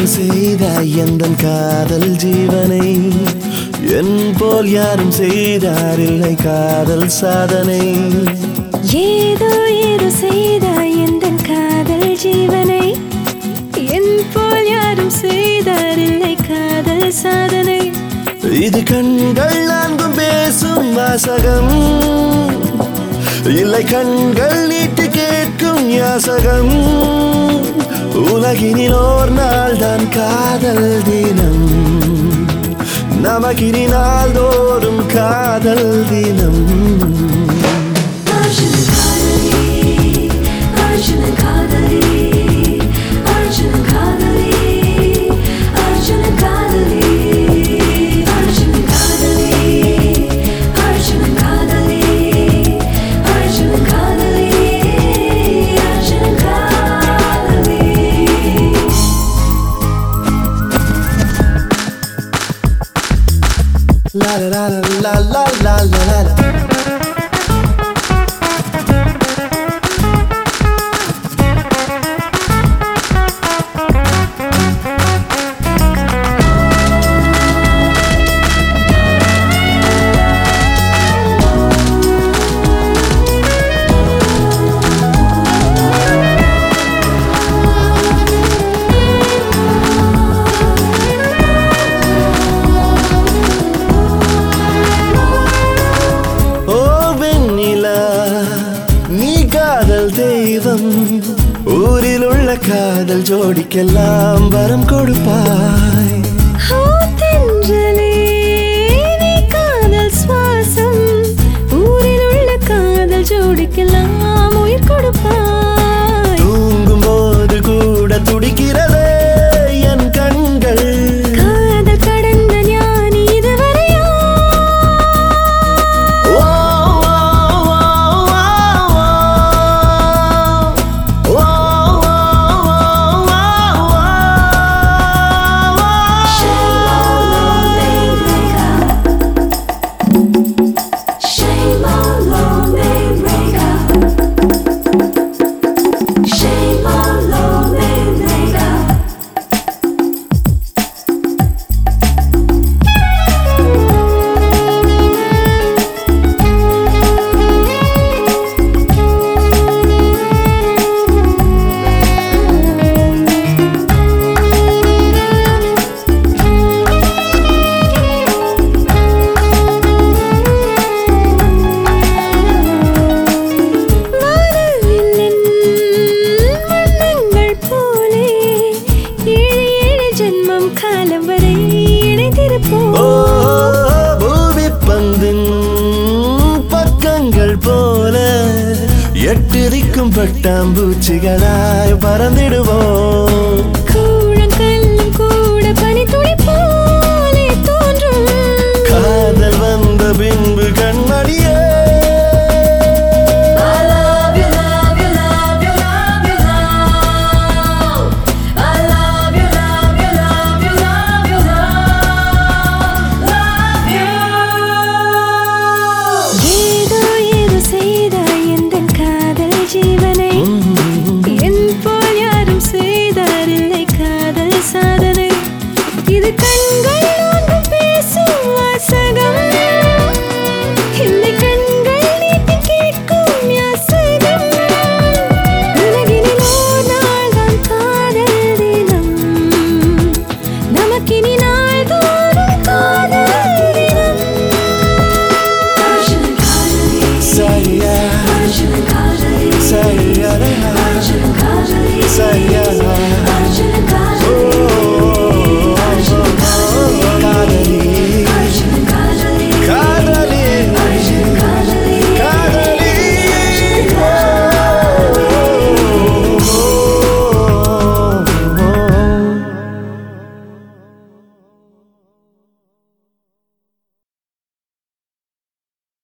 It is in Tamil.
ஏறு செய்தாய் எந்த காதல் ஜீவனை என் போல் யாரும் செய்தாரில்லை காதல் சாதனை ஏதோ ஏதோ செய்தாய் எந்தன் காதல் ஜீவனை என் போல் யாரும் செய்தாரில்லை காதல் சாதனை இது கண்கள் நான்கும் பேசும் வாசகம் இல்லை கண்கள் நீட்டு கேட்கும் யாசகம் உலகினில் ஓர் நாள் தான் காதல் தினம் நமக்கினி நாள்தோறும் காதல் தினம் அர்ஜுன காதலி அர்ஜுன காதலி அர்ஜுன காதலி அர்ஜுன காதலி அர்ஜுன காதலி அர்ஜுன காதலி அர்ஜுன காதலி அர்ஜுன காதலி La la la la la la la la la. ஓ வெண்ணிலா நீ காதல் தெய்வம் ஊரில் உள்ள காதல் ஜோடிக்கெல்லாம் வரம் கொடுப்பாய் ஓ தென்றலே நீ காதல் சுவாசம் ஊரில் உள்ள காதல் ஜோடிக்கெல்லாம் உயிர் கொடுப்பாய் தூங்கும் போது கூட துடிக்கிறதே என் கண்கள் காதல் கடந்த ஞானி இதுவரையா ஓ, ஓ, ஓ, ஓ, ஓ, ஓ, ஓ, Shame on lonely breakup. Shame on lonely breakup. வானவில்லின் வண்ணங்கள் போலே ஏழு ஏழு ஜென்மம் காலம் வரை இணைந்திருப்போம் ஓ, பூமி பந்தின் பக்கங்கள் போல எட்டு திக்கும் பட்டாம்பூச்சிகளாய் பறந்திடுவோம்